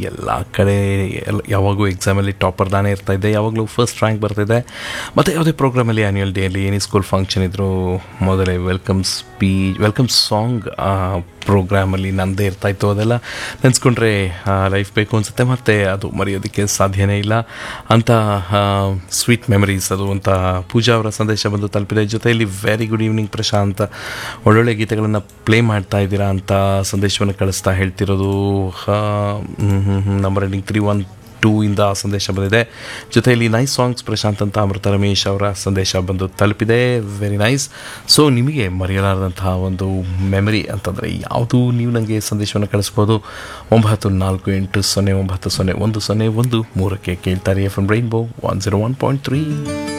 ಎಲ್ಲ ಕಡೆ ಎಲ್ಲ ಯಾವಾಗೂ ಎಕ್ಸಾಮಲ್ಲಿ ಟಾಪರ್ ನಾನೇ ಇರ್ತಾ ಇದ್ದೆ ಯಾವಾಗಲೂ ಫಸ್ಟ್ ರ್ಯಾಂಕ್ ಬರ್ತಿದ್ದೆ ಮತ್ತು ಯಾವುದೇ ಪ್ರೋಗ್ರಾಮಲ್ಲಿ ಆ್ಯನ್ಯುವಲ್ ಡೇಯಲ್ಲಿ ಎನಿ ಸ್ಕೂಲ್ ಫಂಕ್ಷನ್ ಇದ್ದರೂ ಮೊದಲೇ ವೆಲ್ಕಮ್ ಸ್ಪೀ ವೆಲ್ಕಮ್ ಸಾಂಗ್ ಪ್ರೋಗ್ರಾಮಲ್ಲಿ ನಂದೇ ಇರ್ತಾಯಿತ್ತು ಅದೆಲ್ಲ ನೆನೆಸ್ಕೊಂಡ್ರೆ ಲೈಫ್ ಬೇಕು ಅನಿಸುತ್ತೆ ಮತ್ತು ಅದು ಮರೆಯೋದಕ್ಕೆ ಸಾಧ್ಯನೇ ಇಲ್ಲ ಅಂತ ಸ್ವೀಟ್ ಮೆಮರೀಸ್ ಅದು ಅಂತ ಪೂಜಾ ಅವರ ಸಂದೇಶ ಬಂದು ತಲುಪಿದೆ ಜೊತೆಯಲ್ಲಿ ವೆರಿ ಗುಡ್ ಈವ್ನಿಂಗ್ ಪ್ರಶಾಂತ್ ಒಳ್ಳೊಳ್ಳೆ ಗೀತೆಗಳನ್ನು ಪ್ಲೇ ಮಾಡ್ತಾ ಇದ್ದೀರಾ ಅಂತ ಸಂದೇಶವನ್ನು ಕಳಿಸ್ತಾ ಹೇಳ್ತಿರೋದು number ending three one two ಇಂದ ಸಂದೇಶ ಬಂದಿದೆ ಜೊತೆಯಲ್ಲಿ ನೈಸ್ ಸಾಂಗ್ಸ್ ಪ್ರಶಾಂತ್ ಅಂತ ಅಮೃತ ರಮೇಶ್ ಅವರ ಸಂದೇಶ ಬಂದು ತಲುಪಿದೆ ವೆರಿ ನೈಸ್ ಸೊ ನಿಮಗೆ ಮರೆಯಲಾರದಂತಹ ಒಂದು ಮೆಮರಿ ಅಂತಂದರೆ ಯಾವುದು ನೀವು ನನಗೆ ಸಂದೇಶವನ್ನು ಕಳಿಸ್ಬೋದು ಒಂಬತ್ತು ನಾಲ್ಕು ಎಂಟು ಸೊನ್ನೆ ಒಂಬತ್ತು ಸೊನ್ನೆ ಒಂದು ಸೊನ್ನೆ ಒಂದು ಮೂರಕ್ಕೆ ಕೇಳ್ತಾರೆ F M rainbow one zero one point three